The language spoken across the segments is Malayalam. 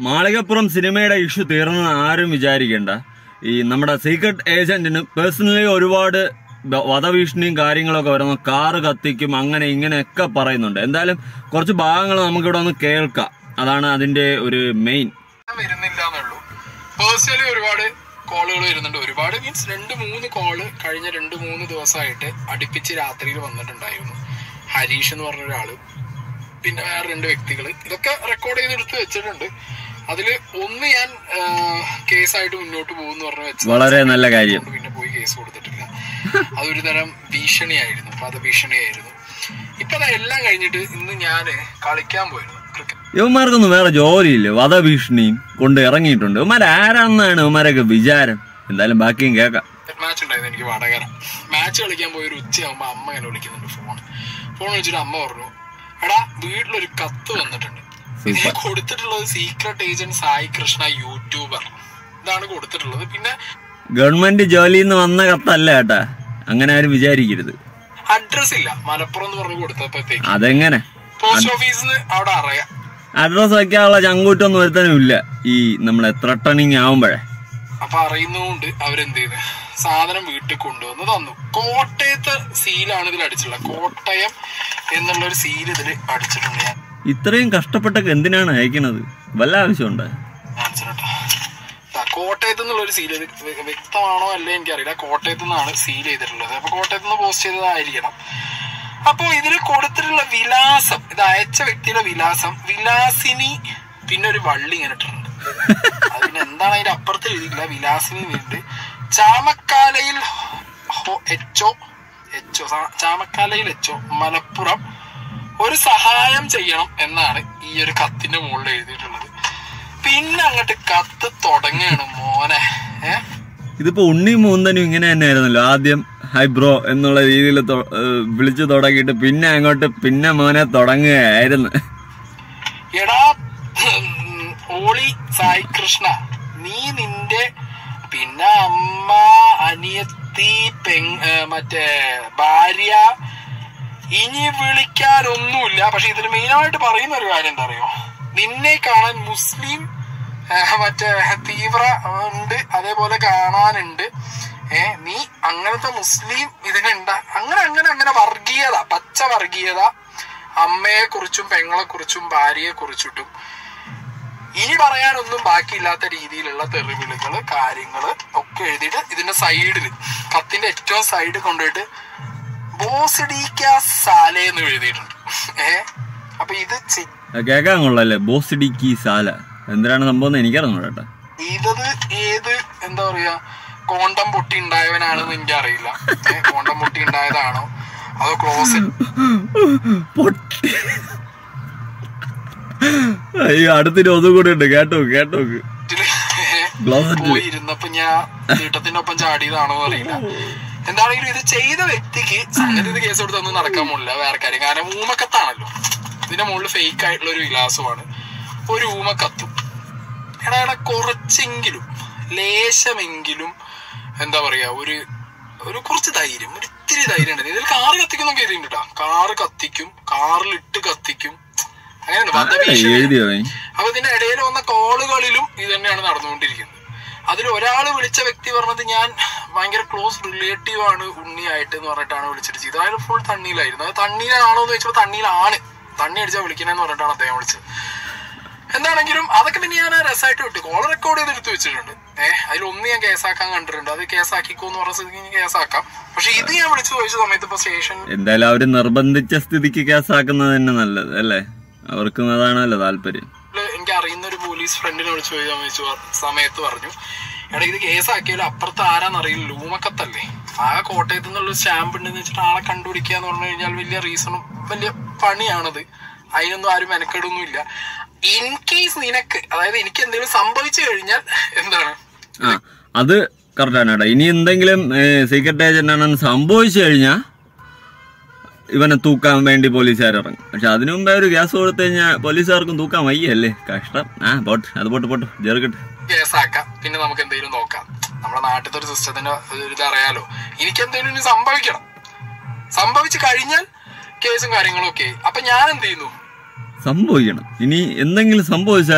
മാളികപ്പുറം സിനിമയുടെ ഇഷ്യൂ തീർന്നെന്ന് ആരും വിചാരിക്കേണ്ട ഈ നമ്മുടെ സീക്രട്ട് ഏജന്റിന് പേഴ്സണലി ഒരുപാട് ബ- വധഭീഷണിയും കാര്യങ്ങളൊക്കെ വരുന്നു കാറ് കത്തിക്കും അങ്ങനെ ഇങ്ങനെയൊക്കെ പറയുന്നുണ്ട് എന്തായാലും കുറച്ച് ഭാഗങ്ങൾ നമുക്കിവിടെ ഒന്ന് കേൾക്കാം അതാണ് അതിന്റെ ഒരു മെയിൻ വരുന്നില്ല എന്നുള്ളൂ പേഴ്സണലി ഒരുപാട് കോളുകൾ വരുന്നുണ്ട് ഒരുപാട് മീൻസ് രണ്ട് മൂന്ന് കോള് കഴിഞ്ഞ രണ്ട് മൂന്ന് ദിവസമായിട്ട് അടുപ്പിച്ച് രാത്രിയിൽ വന്നിട്ടുണ്ടായിരുന്നു ഹരീഷ് എന്ന് പറഞ്ഞ ഒരാള് പിന്നെ വേറെ രണ്ട് വ്യക്തികൾ ഇതൊക്കെ റെക്കോർഡ് ചെയ്തെടുത്ത് വെച്ചിട്ടുണ്ട് അതില് ഒന്ന് ഞാൻ കേസായിട്ട് മുന്നോട്ട് പോകുന്നു പറഞ്ഞു വെച്ചത് വളരെ നല്ല കാര്യം അതുകൊണ്ട് പിന്നെ പോയി കേസ് കൊടുത്തിട്ടില്ല അതൊരു തരം ഭീഷണിയായിരുന്നു വധഭീഷണിയായിരുന്നു ഇപ്പൊ അത് എല്ലാം കഴിഞ്ഞിട്ട് ഇന്ന് ഞാന് കളിക്കാൻ പോയിരുന്നു ക്രിക്കറ്റ് ഇവന്മാർക്കൊന്നും വേറെ ജോലിയില്ല വധഭീഷണിയും കൊണ്ട് ഇറങ്ങിയിട്ടുണ്ട് ഇവന്മാർ ആരാണെന്നാണ് ഇവന്മാരൊക്കെ വിചാരം എന്തായാലും ബാക്കിയും കേൾക്കാം മാച്ച് ഉണ്ടായിരുന്നു എനിക്ക് വടകര മാച്ച് കളിക്കാൻ പോയ ഒരു ഉച്ചയാകുമ്പോ അമ്മ എന്നെ വിളിക്കുന്നുണ്ട് ഫോൺ ഫോൺ വിളിച്ചിട്ട് അമ്മ പറഞ്ഞു എടാ വീട്ടിലൊരു കത്ത് വന്നിട്ടുണ്ട് ഇതിന് കൊടുത്തിട്ടുള്ളത് secret agent Sai Krishna YouTuber ഇതാണ് കൊടുത്തിട്ടുള്ളത് പിന്നെ ഗവൺമെന്റ് ജോലിയിൽ നിന്ന് വന്ന കത്തല്ല കേട്ടാ അങ്ങനെ ആരും വിചാരിക്കരുത് അഡ്രസ് ഇല്ല മലപ്പുറം എന്ന് പറഞ്ഞു കൊടുത്തപ്പോഴത്തേക്ക് അതെങ്ങനെ പോസ്റ്റ് ഓഫീസിന് അവിടെ അറിയാം അഡ്രസ് വയ്ക്കാനുള്ള ചങ്കൂറ്റൊന്നും ഒരുത്തനും ഇല്ല ഈ നമ്മളെ ത്രട്ടണിങ് ആവുമ്പോഴേ അപ്പൊ അറിയുന്നതുകൊണ്ട് അവരെന്ത് ചെയ്ത് സാധനം വീട്ടിൽ കൊണ്ടുവന്ന് തന്നു കോട്ടയത്തെ സീലാണ് ഇതിൽ അടിച്ചിട്ടുള്ളത് കോട്ടയം എന്നുള്ള ഒരു സീൽ ഇതിൽ അടിച്ചിട്ടുണ്ട് ഞാൻ ഇത്രയും കഷ്ടപ്പെട്ടൊക്കെ എന്തിനാണ് അയക്കണത് വല്ല ആവശ്യമുണ്ട് മനസ്സിലാട്ടോ കോട്ടയത്ത് നിന്നുള്ള ഒരു സീൽ വ്യക്തമാണോ അല്ലേ എനിക്കറിയില്ല കോട്ടയത്ത് നിന്നാണ് സീൽ ചെയ്തിട്ടുള്ളത് അപ്പൊ കോട്ടയത്ത് നിന്ന് പോസ്റ്റ് ചെയ്തതായിരിക്കണം അപ്പൊ ഇതിൽ കൊടുത്തിട്ടുള്ള വിലാസം ഇത് അയച്ച വ്യക്തിയുടെ വിലാസം വിലാസിനി പിന്നെ ഒരു വള്ളി ഇങ്ങനെ ഇട്ടിട്ടുണ്ട് അതിന് എന്താണ് അതിന്റെ അപ്പുറത്ത് എഴുതിയില്ല വിലാസിനി വരുന്നുണ്ട് ചാമക്കാലയിൽ ഹോ- എച്ചോ എച്ചോ സാ- ചാമക്കാലയിൽ എച്ചോ മലപ്പുറം ഒരു സഹായം ചെയ്യണം എന്നാണ് ഈ ഒരു കത്തിന്റെ മുകളിൽ എഴുതിയിട്ടുള്ളത് പിന്നെ അങ്ങോട്ട് കത്ത് തുടങ്ങുകയാണ് മോനെ ഏ ഇതിപ്പോ ഉണ്ണി മൂന്തനും ഇങ്ങനെ തന്നെയായിരുന്നല്ലോ ആദ്യം ഹൈ ബ്രോ എന്നുള്ള രീതിയിൽ വിളിച്ചു തുടങ്ങിയിട്ട് പിന്നെ അങ്ങോട്ട് പിന്നെ മോനെ തുടങ്ങുകയായിരുന്നു എടാ ഉം, ഓളി സായി കൃഷ്ണ നീ നിന്റെ പിന്നെ അമ്മ അനിയത്തി പെങ് ഏ, മറ്റേ ഭാര്യ ഇനി വിളിക്കാനൊന്നുമില്ല പക്ഷെ ഇതിൽ മെയിനായിട്ട് പറയുന്ന ഒരു കാര്യം എന്താ അറിയോ നിന്നെ കാണാൻ മുസ്ലിം ഏ, മറ്റേ തീവ്ര ഉണ്ട് അതേപോലെ കാണാനുണ്ട് ഏ നീ അങ്ങനത്തെ മുസ്ലിം ഇതിനുണ്ട അങ്ങനെ അങ്ങനെ അങ്ങനെ വർഗീയത പച്ച വർഗീയത അമ്മയെ കുറിച്ചും പെങ്ങളെ കുറിച്ചും ഭാര്യയെ കുറിച്ചിട്ടും ഇനി പറയാനൊന്നും ബാക്കിയില്ലാത്ത രീതിയിലുള്ള തെറിവിളികള് കാര്യങ്ങള് ഒക്കെ എഴുതിയിട്ട് ഇതിന്റെ സൈഡിൽ കത്തിന്റെ ഏറ്റവും സൈഡ് കൊണ്ടുപോയിട്ട് ബോസിഡിക്ക സാലെ എന്ന് എഴുതിയിട്ടുണ്ട് ഏ അപ്പൊ ഇത് ചെ- കേൾക്കാൻ കൊള്ളല്ലേ ബോസിഡിക്കി സാല എന്തിനാണ് സംഭവം എന്ന് എനിക്കറിഞ്ഞു കേട്ടാ ഇതത് ഏത് എന്താ പറയാ കോണ്ടം പൊട്ടി ഉണ്ടായവനാണെന്ന് എനിക്ക് അറിയില്ല കോണ്ടം പൊട്ടി ഉണ്ടായതാണോ അതോ ക്ലോസറ്റ് പൊട്ടി അയ്യോ അടുത്തൊരു ഒന്നും കൂടെ ഉണ്ട് കേട്ടോ കേട്ടോ ക്ലോസറ്റില്. പോയി ഇരുന്നപ്പോ ഞാൻ തീട്ടത്തിന്റെ ഒപ്പം ചാടിയതാണോ അറിയില്ല എന്താണെങ്കിലും ഇത് ചെയ്ത വ്യക്തിക്ക് സംഗതി ഇത് കേസ് കൊടുത്തൊന്നും നടക്കാൻ പോണില്ല വേറെ കാര്യം കാരണം ഊമക്കത്താണല്ലോ ഇതിന്റെ മുകളിൽ ഫേക്ക് ആയിട്ടുള്ള ഒരു വിലാസമാണ് ഒരു ഊമക്കത്തും എടാ എടാ കുറച്ചെങ്കിലും ലേശമെങ്കിലും എന്താ പറയാ ഒരു ഒരു കുറച്ച് ധൈര്യം ഒരു ഇത്തിരി ധൈര്യം ഉണ്ട് ഇതിൽ കാറ് കത്തിക്കുന്നൊക്കെ എഴുതിയിട്ടുണ്ട് കേട്ടോ കാറ് കത്തിക്കും കാറിലിട്ട് കത്തിക്കും അങ്ങനെയുണ്ട് വധഭീഷണി എഴുതിയോ നീ? അപ്പൊ ഇതിന്റെ ഇടയിൽ വന്ന കോളുകളിലും ഇത് തന്നെയാണ് നടന്നുകൊണ്ടിരിക്കുന്നത് അതിൽ ഒരാൾ വിളിച്ച വ്യക്തി പറഞ്ഞത് ഞാൻ ഭയങ്കര ക്ലോസ് റിലേറ്റീവ് ആണ് ഉണ്ണിയായിട്ട് എന്ന് പറഞ്ഞിട്ടാണ് വിളിച്ചിട്ട് ചെയ്തത് അയാൾ ഫുൾ തണ്ണിയിലായിരുന്നു അത് തണ്ണീലാണോ എന്ന് ചോദിച്ചപ്പോൾ തണ്ണിയിലാണ് തണ്ണി അടിച്ചാൽ വിളിക്കണെന്ന് പറഞ്ഞിട്ടാണ് അദ്ദേഹം വിളിച്ചത് എന്താണെങ്കിലും അതൊക്കെ പിന്നെ ഞാൻ രസമായിട്ട് വിട്ടു കോൾ റെക്കോർഡ് ചെയ്ത് എടുത്ത് വെച്ചിട്ടുണ്ട് ഏഹ് അതിൽ ഒന്ന് ഞാൻ കേസാക്കാൻ കണ്ടിട്ടുണ്ട് അത് കേസാക്കിക്കോ എന്ന് പറഞ്ഞ സ്ഥിതിക്ക് ഞാൻ കേസാക്കാം പക്ഷെ ഇത് ഞാൻ വിളിച്ചു ചോദിച്ച സമയത്ത് ഇപ്പൊ സ്റ്റേഷൻ എന്തായാലും അവര് നിർബന്ധിച്ച സ്ഥിതിക്ക് കേസാക്കുന്നത് തന്നെ നല്ലത് അല്ലേ അവർക്കും അതാണല്ലോ താല്പര്യം എനിക്ക് അറിയുന്ന ഒരു പോലീസ് ഫ്രണ്ടിനെ വിളിച്ചു പോയി ചോദിച്ചു പ- സമയത്ത് പറഞ്ഞു എടാ ഇത് കേസാക്കിയാലും അപ്പുറത്ത് ആരാന്നറിയില്ല ലൂമക്കത്തല്ലേ ആ കോട്ടയത്ത് നിന്നുള്ള സ്റ്റാമ്പ് ഉണ്ടെന്ന് വെച്ചിട്ട് ആളെ കണ്ടുപിടിക്കുക എന്ന് പറഞ്ഞു കഴിഞ്ഞാൽ വലിയ റീസണും വലിയ പണിയാണത് അതിനൊന്നും ആരും മെനക്കെടൊന്നും ഇല്ല ഇൻ കേസ് നിനക്ക് അതായത് എനിക്ക് എന്തെങ്കിലും സംഭവിച്ചു കഴിഞ്ഞാൽ എന്താണ് ആ അത് കറക്റ്റാണ് കേട്ടോ ഇനി എന്തെങ്കിലും സീക്രട്ട് ഏജന്റ് ആണെന്ന് സംഭവിച്ചു കഴിഞ്ഞാൽ ഇവനെ തൂക്കാൻ വേണ്ടി പോലീസുകാർ ഇറങ്ങും പക്ഷെ അതിനു മുമ്പേ ഒരു ഗ്യാസ് കൊടുത്തു കഴിഞ്ഞാൽ പോലീസുകാർക്കും തൂക്കാൻ വയ്യല്ലേ കഷ്ടം ആ പോട്ട് അത് പോട്ട് പോട്ട് ചെറുക്കട്ടെ കേസാക്കാം പിന്നെ നമുക്ക് എന്തെങ്കിലും നോക്കാം നമ്മുടെ നാട്ടിലത്തെ ഒരു സിസ്റ്റത്തിന്റെ ഒരു ഇത് അറിയാലോ എനിക്ക് എന്തെങ്കിലും ഇനി സംഭവിക്കണം സംഭവിച്ചു കഴിഞ്ഞാൽ കേസും കാര്യങ്ങളും ഒക്കെ അപ്പൊ ഞാൻ എന്ത് ചെയ്യുന്നു സംഭവിക്കണം ഇനി എന്തെങ്കിലും സംഭവിച്ചാലേ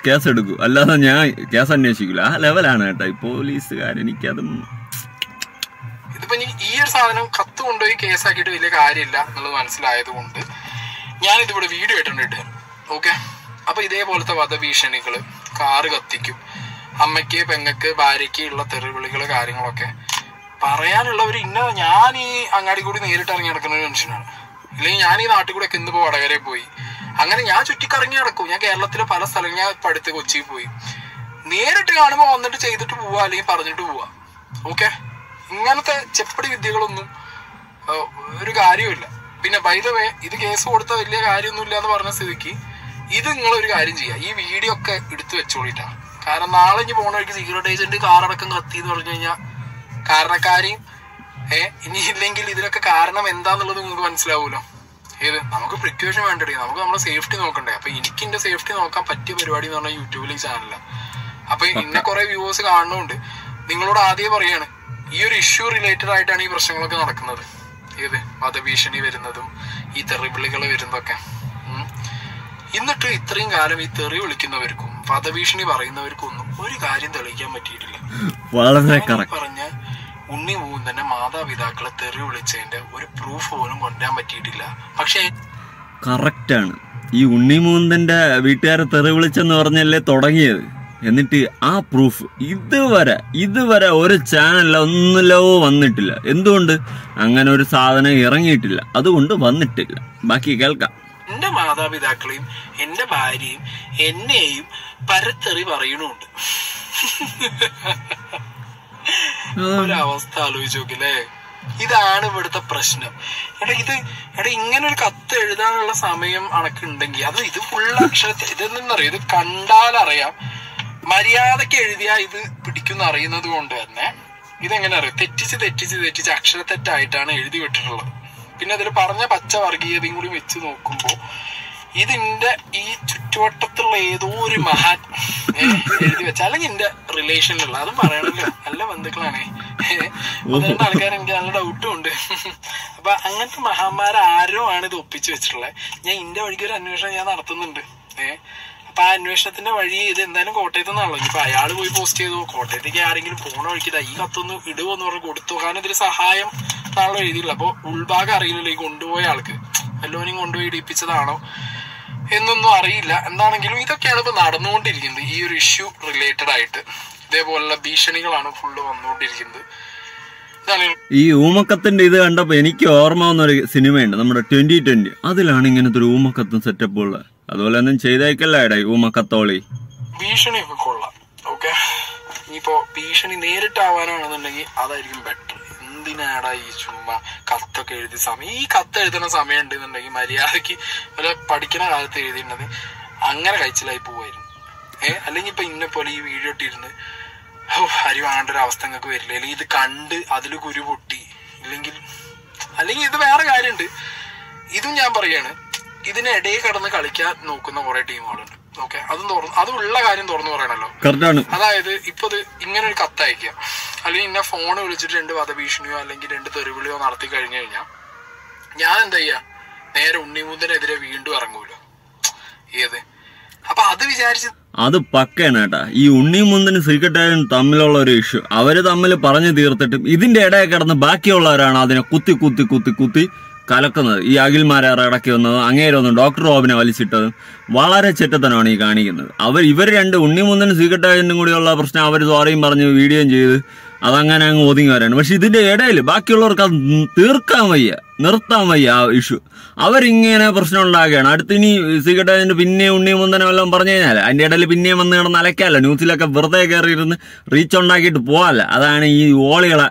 കേസ് എടുക്കും അല്ലാതെ ഞാൻ കേസ് അന്വേഷിക്കില്ല ആ ലെവലാണ് കേട്ടോ ഈ പോലീസുകാർ എനിക്കതും ഇതിപ്പോ ഇനി ഈ ഒരു സാധനം കത്ത് കൊണ്ടുപോയി കേസാക്കിയിട്ട് വലിയ കാര്യമില്ല എന്നുള്ളത് മനസ്സിലായത് കൊണ്ട് ഞാൻ ഇതിവിടെ വീഡിയോ ആയിട്ടുണ്ട് ഇട്ട് ഓക്കെ അപ്പൊ ഇതേപോലത്തെ വധഭീഷണികള് കാറ് കത്തിക്കും അമ്മയ്ക്ക് പെങ്ങക്ക് ഭാര്യയ്ക്ക് ഉള്ള തെറിവിളികള് കാര്യങ്ങളൊക്കെ പറയാനുള്ള ഒരു ഇന്ന ഞാൻ ഈ അങ്ങാടി കൂടി നേരിട്ട് ഇറങ്ങി നടക്കുന്ന ഒരു മനുഷ്യനാണ് ഇല്ലെങ്കിൽ ഞാൻ ഈ നാട്ടിൽ കൂടെ ഒക്കെ ഇന്നിപ്പോ വടകരെ പോയി അങ്ങനെ ഞാൻ ചുറ്റിക്കറങ്ങി നടക്കും ഞാൻ കേരളത്തിലെ പല സ്ഥലങ്ങൾ ഞാൻ ഇപ്പൊ അടുത്ത് കൊച്ചിയിൽ പോയി നേരിട്ട് കാണുമ്പോൾ വന്നിട്ട് ചെയ്തിട്ട് പോവാ അല്ലെങ്കിൽ പറഞ്ഞിട്ട് പോവാ ഓക്കെ ഇങ്ങനത്തെ ചെപ്പടി വിദ്യകളൊന്നും ആ, ഒരു കാര്യമില്ല പിന്നെ വേ ഇത് കേസ് കൊടുത്ത വലിയ കാര്യമൊന്നുമില്ല എന്ന് പറഞ്ഞ സ്ഥിതിക്ക് ഇത് നിങ്ങൾ ഒരു കാര്യം ചെയ്യുക ഈ വീഡിയോ ഒക്കെ എടുത്തു വെച്ചോളിട്ടാ കാരണം നാളെ ഇനി പോണ വഴിക്ക് സീക്രട്ട് ഏജന്റ് കാറടക്കം കത്തി എന്ന് പറഞ്ഞു കഴിഞ്ഞാൽ കാരണക്കാരെയും ഏ ഇനി ഇല്ലെങ്കിൽ ഇതിനൊക്കെ കാരണം എന്താന്നുള്ളത് നിങ്ങൾക്ക് മനസ്സിലാവൂലോ ഏത് നമുക്ക് പ്രിക്വേഷൻ വേണ്ടേ നമുക്ക് നമ്മുടെ സേഫ്റ്റി നോക്കണ്ടേ അപ്പൊ എനിക്ക് എന്റെ സേഫ്റ്റി നോക്കാൻ പറ്റിയ പരിപാടി എന്ന് പറഞ്ഞാൽ യൂട്യൂബിൽ ചാനലാണ് അപ്പൊ ഇന്നെ കുറെ വ്യൂവേഴ്സ് കാണുന്നുണ്ട് നിങ്ങളോട് ആദ്യം പറയാണ് ഈ ഒരു ഇഷ്യൂ റിലേറ്റഡ് ആയിട്ടാണ് ഈ പ്രശ്നങ്ങളൊക്കെ നടക്കുന്നത് ഏത് വധഭീഷണി വരുന്നതും ഈ തെറിവിളികൾ വരുന്നതൊക്കെ ഉം. എന്നിട്ട് ഇത്രയും കാലം ഈ തെറി വിളിക്കുന്നവർക്കും വധഭീഷണി പറയുന്നവർക്കും ഒന്നും ഒരു കാര്യം തെളിയിക്കാൻ പറ്റിയിട്ടില്ല വളരെ ഞാൻ ഈ കറക്റ്റ് പറഞ്ഞ ഉണ്ണി മൂന്ന് തന്നെ മാതാപിതാക്കളെ തെറി വിളിച്ചതിന്റെ ഒരു പ്രൂഫ് പോലും കൊണ്ടുവരാൻ പറ്റിയിട്ടില്ല പക്ഷേ കറക്റ്റാണ് ഈ ഉണ്ണിമൂന്തന്റെ വീട്ടുകാരെ തെറി വിളിച്ചെന്ന് പറഞ്ഞല്ലേ തുടങ്ങിയത് എന്നിട്ട് ആ പ്രൂഫ് ഇതുവരെ ഇതുവരെ ഒരു ചാനലിൽ ഒന്നിലോ വന്നിട്ടില്ല എന്തുകൊണ്ട് അങ്ങനെ ഒരു സാധനം ഇറങ്ങിയിട്ടില്ല അതുകൊണ്ട് വന്നിട്ടില്ല ബാക്കി കേൾക്കാം എന്റെ മാതാപിതാക്കളെയും എന്റെ ഭാര്യയും എന്നെയും പരത്തെറി പറയണുണ്ട് ഒരവസ്ഥ ആലോചിച്ച് നോക്കില്ലേ ഇതാണ് ഇവിടുത്തെ പ്രശ്നം എടാ ഇത് എടാ ഇങ്ങനെ ഒരു കത്ത് എഴുതാനുള്ള സമയം അണക്കുണ്ടെങ്കിൽ അത് ഇത് ഫുൾ അക്ഷരത്തിൽ ഇതെന്നറിയോ ഇത് കണ്ടാലറിയാം മര്യാദക്ക് എഴുതിയാ ഇത് പിടിക്കുന്ന അറിയുന്നത് കൊണ്ട് തന്നെ ഇതെങ്ങനെ അറിയാം തെറ്റിച്ച് തെറ്റിച്ച് തെറ്റിച്ച് അക്ഷരത്തെറ്റായിട്ടാണ് എഴുതി വിട്ടിട്ടുള്ളത് പിന്നെ അതിൽ പറഞ്ഞ പച്ച വർഗീയതയും കൂടി വെച്ച് നോക്കുമ്പോ ഇതിന്റെ ഈ ചുറ്റുവട്ടത്തുള്ള ഏതോ ഒരു മഹാൻ ഏ, എഴുതി വെച്ച അല്ലെങ്കിൽ എന്റെ റിലേഷനിലുള്ള അതും പറയണല്ലോ നല്ല ബന്ധുക്കളാണേ അതുകൊണ്ട് ആൾക്കാർ എനിക്ക് നല്ല ഡൗട്ടും ഉണ്ട് അപ്പൊ അങ്ങനത്തെ മഹാന്മാർ ആരോ ആണ് ഇത് ഒപ്പിച്ചു വെച്ചിട്ടുള്ളത് ഞാൻ ഇന്റെ വഴിക്ക് ഒരു അന്വേഷണം ഞാൻ നടത്തുന്നുണ്ട് ഏഹ് അപ്പൊ ആ അന്വേഷണത്തിന്റെ വഴി ഇത് എന്തായാലും കോട്ടയത്ത് നിന്നാണല്ലോ ഇപ്പൊ അയാള് പോയി പോസ്റ്റ് ചെയ്തു കോട്ടയത്തേക്ക് ആരെങ്കിലും പോണ വഴിക്ക് ദാ ഈ കത്തൊന്ന് ഇടുവോ എന്ന് പറഞ്ഞ് കൊടുത്തു കാരണം ഇതിൽ സഹായം നാളെ എഴുതിയില്ല അപ്പൊ ഉൾഭാഗം അറിയില്ലല്ലോ ഈ കൊണ്ടുപോയ ആൾക്ക് വല്ലോനും കൊണ്ടുപോയി ഇടിപ്പിച്ചതാണോ എന്നൊന്നും അറിയില്ല എന്താണെങ്കിലും ഇതൊക്കെയാണ് ഇപ്പൊ നടന്നുകൊണ്ടിരിക്കുന്നത് ഈ ഒരു ഇഷ്യൂ റിലേറ്റഡ് ആയിട്ട് ഇതേപോലുള്ള ഭീഷണികളാണ് ഫുള്ള് വന്നുകൊണ്ടിരിക്കുന്നത് ഇതാണ് ഈ ഊമക്കത്തിന്റെ ഇത് കണ്ടപ്പോ എനിക്ക് ഓർമ്മ വന്ന ഒരു സിനിമയുണ്ട് നമ്മുടെ ട്വന്റി ട്വന്റി അതിലാണ് ഇങ്ങനത്തെ ഒരു ഊമക്കത്തും സെറ്റപ്പ് ഉള്ളത് അതുപോലെ ഒന്നും ചെയ്തേക്കല്ലേടാ ഈ ഊമക്കത്തോളി ഭീഷണിയൊക്കെ കൊള്ളാം ഓക്കെ ഇനിയിപ്പോ ഭീഷണി നേരിട്ടാവാനാണെന്നുണ്ടെങ്കിൽ അതായിരിക്കും ബെറ്റർ എന്തിനാടാ ഈ ചുമ്മാ കത്തൊക്കെ എഴുതി സമയം ഈ കത്ത് എഴുതുന്ന സമയം ഉണ്ടെന്നുണ്ടെങ്കിൽ മര്യാദക്ക് വല്ല പഠിക്കുന്ന കാലത്ത് എഴുതിയിരുന്നത് അങ്ങനെ കഴിച്ചിലായി പോവായിരുന്നു ഏ അല്ലെങ്കിൽ ഇപ്പൊ ഇന്നെ പോലെ ഈ വീഡിയോ ഇട്ടിരുന്ന് ഓ അരി വാങ്ങേണ്ട ഒരു അവസ്ഥ നിങ്ങൾക്ക് വരില്ല അല്ലെങ്കിൽ ഇത് കണ്ട് അതിൽ കുരു പൊട്ടി ഇല്ലെങ്കിൽ അല്ലെങ്കിൽ ഇത് വേറെ കാര്യമുണ്ട് ഇതും ഞാൻ പറയാണ് ഇതിനിടയിൽ കിടന്ന് കളിക്കാൻ നോക്കുന്ന കുറെ ടീമുകളുണ്ട് ഓക്കെ അതും തുറന്ന് അതുള്ള കാര്യം തുറന്നു പറയണല്ലോ കറക്റ്റാണ് അതായത് ഇപ്പൊ ഇത് ഇങ്ങനെ ഒരു കത്തയക്കുക അല്ലെങ്കിൽ ഇന്ന ഫോൺ വിളിച്ചിട്ട് രണ്ട് വധഭീഷണിയോ അല്ലെങ്കിൽ രണ്ട് തെറിവിളിയോ നടത്തി കഴിഞ്ഞു കഴിഞ്ഞാൽ ഞാൻ എന്താ ചെയ്യാ നേരെ ഉണ്ണിമുന്തനെതിരെ വീണ്ടും ഇറങ്ങൂലോ ഏത് അപ്പൊ അത് വിചാരിച്ച് അത് പക്കയാണ് കേട്ടാ ഈ ഉണ്ണിമുന്തനും ശ്രീകട്ടായും തമ്മിലുള്ള ഒരു ഇഷ്യൂ അവര് തമ്മിൽ പറഞ്ഞു തീർത്തിട്ടും ഇതിന്റെ ഇടയിൽ കിടന്ന് ബാക്കിയുള്ളവരാണ് അതിനെ കുത്തി കുത്തി കുത്തി കുത്തി കലക്കുന്നത് ഈ അഖിൽമാരാർ ഇടയ്ക്ക് വന്നത് അങ്ങേരൊന്നും ഡോക്ടർ റോബിനെ വലിച്ചിട്ടതും വളരെ ചെറ്റത്തനമാണ് ഈ കാണിക്കുന്നത് അവർ ഇവർ രണ്ട് ഉണ്ണിമുന്തനും ശ്രീകട്ടായനും കൂടിയുള്ള പ്രശ്നം അവർ സോറിയും പറഞ്ഞ് വീഡിയോയും ചെയ്ത് അതങ്ങനെ അങ്ങ് ഒതുങ്ങി വരാണ് പക്ഷെ ഇതിന്റെ ഇടയിൽ ബാക്കിയുള്ളവർക്ക് അത് തീർക്കാൻ വയ്യ നിർത്താൻ വയ്യ ആ ഇഷ്യൂ അവരിങ്ങനെ പ്രശ്നം ഉണ്ടാക്കുകയാണ് അടുത്തിനി സിഗരറ്റ് പിന്നെ ഉണ്ണി മുന്തനം എല്ലാം പറഞ്ഞു കഴിഞ്ഞാൽ അതിന്റെ ഇടയിൽ പിന്നെയും വന്ന് കിടന്ന് അലക്കാമല്ലോ ന്യൂസിലൊക്കെ വെറുതെ കയറിയിരുന്ന് റീച്ച് ഉണ്ടാക്കിയിട്ട് പോവാല്ല അതാണ് ഈ ഓളികളെ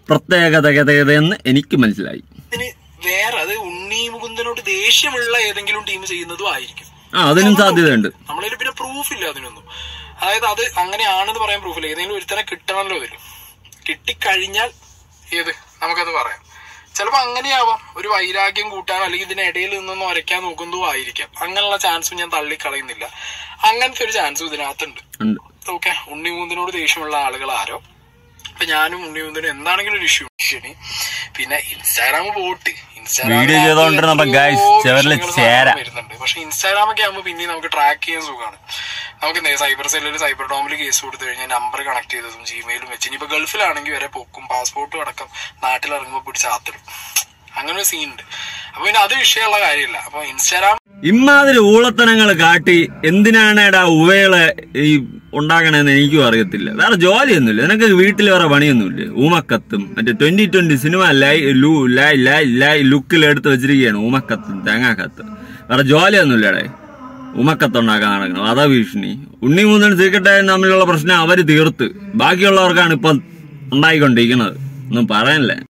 പ്രത്യേകത എന്ന് എനിക്ക് മനസ്സിലായി ഇതിന് വേറെ അത് ഉണ്ണി മുകുന്ദനോട് ദേഷ്യമുള്ള ഏതെങ്കിലും ടീം ചെയ്യുന്നതും ആയിരിക്കും ആ അതിനും സാധ്യതയുണ്ട് നമ്മളിൽ പിന്നെ പ്രൂഫ് ഇല്ല അതിനൊന്നും അതായത് അത് അങ്ങനെയാണെന്ന് പറയാൻ പ്രൂഫ് ഇല്ല ഏതെങ്കിലും ഒരുത്തനെ കിട്ടണമല്ലോ അതിൽ കിട്ടിക്കഴിഞ്ഞാൽ ഏത് നമുക്കത് പറയാം ചിലപ്പോ അങ്ങനെയാവാം ഒരു വൈരാഗ്യം കൂട്ടാൻ അല്ലെങ്കിൽ ഇതിനിടയിൽ നിന്നൊന്നും ഒരയ്ക്കാൻ നോക്കുന്നതും ആയിരിക്കാം അങ്ങനെയുള്ള ചാൻസും ഞാൻ തള്ളിക്കളയുന്നില്ല അങ്ങനത്തെ ഒരു ചാൻസും ഇതിനകത്തുണ്ട് ഉണ്ട് ഓക്കെ ഉണ്ണിമൂന്നിനോട് ദേഷ്യമുള്ള ആളുകൾ ആരോ അപ്പൊ ഞാനും ഉണ്ണിമൂന്നിനും എന്താണെങ്കിലും ഒരു ഇഷ്യൂ ഭീഷണി പിന്നെ ഇൻസ്റ്റാഗ്രാം പോട്ട് Video ചെയ്തോണ്ടിരുന്നപ്പോ guys, ചെവരില് ചേര. വരുന്നുണ്ട് പക്ഷെ ഇൻസ്റ്റാഗ്രാം ഒക്കെ ആകുമ്പോൾ പിന്നെ നമുക്ക് ട്രാക്ക് ചെയ്യാൻ സുഖമാണ് നമുക്ക് സൈബർ സെല്ലിൽ സൈബർ ഡോമിൽ കേസ് കൊടുത്തു കഴിഞ്ഞാൽ നമ്പർ കണക്ട് ചെയ്തതും ജിമെയിലും വെച്ച് ഇനിയിപ്പോ ഗൾഫിലാണെങ്കിൽ വരെ പൊക്കും പാസ്പോർട്ടും അടക്കം നാട്ടിൽ ഇറങ്ങുമ്പോൾ പിടിച്ച് ആത്തിടും അങ്ങനെ ഒരു സീൻ ഉണ്ട് അപ്പൊ പിന്നെ അത് വിഷയമുള്ള കാര്യമില്ല അപ്പൊ ഇൻസ്റ്റാഗ്രാം ഇമാതിരി ഊളത്തനങ്ങൾ കാട്ടി എന്തിനാണ് എടാ ഉവകളെ ഈ ഉണ്ടാക്കണേന്ന് എനിക്കും അറിയത്തില്ല വേറെ ജോലിയൊന്നുമില്ല നിനക്ക് വീട്ടിൽ വേറെ പണിയൊന്നുമില്ല ഊമക്കത്തും മറ്റേ ട്വന്റി ട്വന്റി സിനിമ ലൈ ലൂ ലൈ ലൈ ലൈ ലുക്കിൽ എടുത്ത് വെച്ചിരിക്കുകയാണ് ഊമക്കത്തും തേങ്ങാക്കത്ത് വേറെ ജോലിയൊന്നുമില്ലടേ ഉമക്കത്തുണ്ടാക്കാൻ നടക്കണം അതാ ഭീഷണി ഉണ്ണി മൂന്നൻ സീക്രട്ടായും തമ്മിലുള്ള പ്രശ്നം അവര് തീർത്ത് ബാക്കിയുള്ളവർക്കാണ് ഇപ്പം ഉണ്ടായിക്കൊണ്ടിരിക്കുന്നത് ഒന്നും പറയാനില്ല